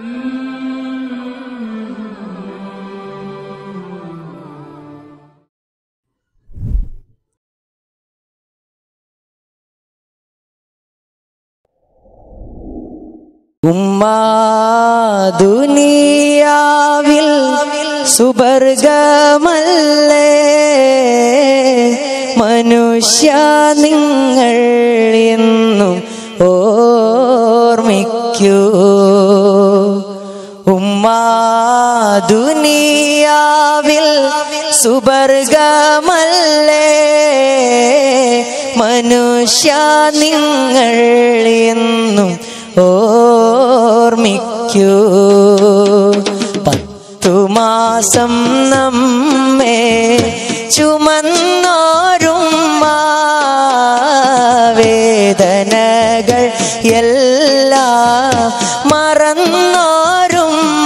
ഉമ്മ ദുനിയാവിൽ സുബർഗമല്ലേ മനുഷ്യ നിങ്ങൾ എന്നും ഓർമ്മിക്കൂ ഉമ്മ ദുനിയാവിൽ സുബർഗമല്ലേ മനുഷ്യ നിങ്ങൾ എന്നും ഓർമ്മിക്കൂ പത്തു മാസം നമ്മെ ചുമന്നോരുമ്മ വേദനകൾ എല്ലാം മറന്നോരുമ്മ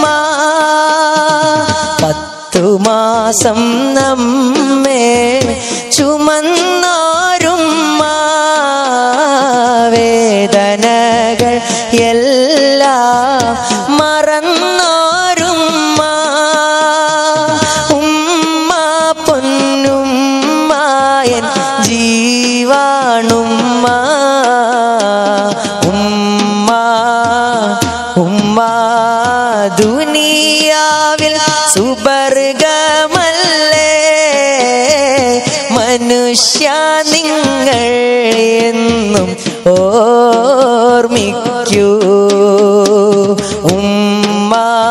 പത്തു മാസം നമ്മെ ചുമന്നോരുമ്മ വേദനകൾ എല്ലാം മറന്നോരുമ്മ ഉമ്മ പൊന്നുമ്മായൻ ജീവാണുമ്മ ഉമ്മ ഉമ്മ ദുനിയാവിൽ സുബർഗമല്ലേ മനുഷ്യ നിങ്ങൾ എന്നും ഓർമ്മിക്കൂ ഉമ്മ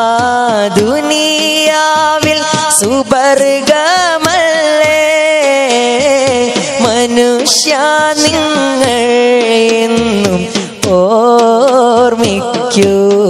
ദുനിയാവിൽ സുബർഗമല്ലേ മനുഷ്യ നിങ്ങൾ എന്നും ഓർമ്മിക്കൂ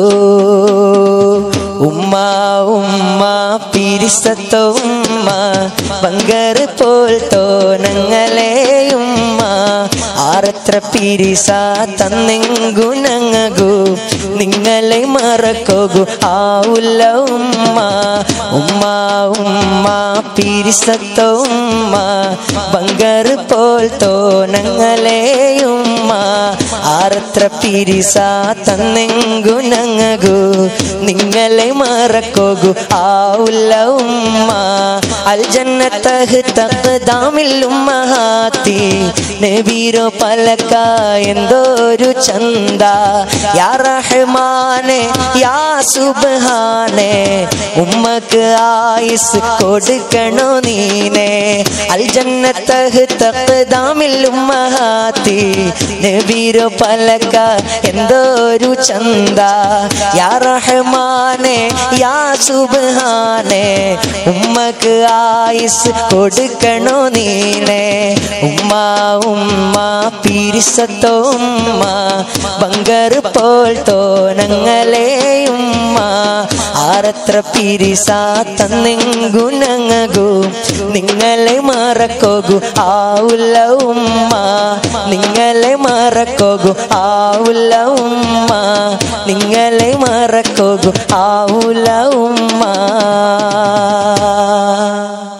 ഉമ്മ ഉമ്മ പിരിസത്തോ ഉമ്മ ബങ്കർ പോൽ തോനങ്ങളെ ഉമ്മ ആറത്ര പിരിസ തന്നെങ്കുനങ്ങകു നിങ്ങളെ മറക്കോകു ആവുല്ല ഉമ്മ ഉമ്മ ഉമ്മ പിരിസത്തോ ഉമ്മ ബങ്കർ പോൽ തോനങ്ങളെ ഉമ്മ ആറത്ര പിരിസ തന്നെങ്കുനങ്ങകു നിങ്ങളെ മറക്കോകു ആവുല്ല ഉമ്മ അൽ ജന്നത്തഹ് തഖ്ദാമിൽ ഉമ്മഹാത്തി നബീരോ പലക്ക എന്തോരു ചന്ത യാ റഹ്മാനെ യാ സുബ്ഹാനെ ഉമ്മക്ക് ആയുസ് കൊടുക്കണോ നീനെ അൽ ജന്നത്തഹ് തഖ്ദാമിൽ ഉമ്മഹാത്തി നബീരോ പലക്ക എന്തോരു ചന്ത യാ റഹ്മാനെ യാ സുബ്ഹാനെ ഉമ്മക്ക് ആയുസ് കൊടുക്കണോ നീനെ ഉമ്മ ഉമ്മ പിരിസത്തോ ഉമ്മ ബങ്കർ പോൽ തോനങ്ങളെ ഉമ്മ ആറത്ര പിരിസ തന്നെങ്കുനങ്ങകു നിങ്ങളെ മറക്കോകു ആവുല്ല ഉമ്മ നിങ്ങളെ മറക്കോകു ആവുല്ല ഉമ്മ നിങ്ങളെ മറക്കോകു ആവുല്ല ഉമ്മ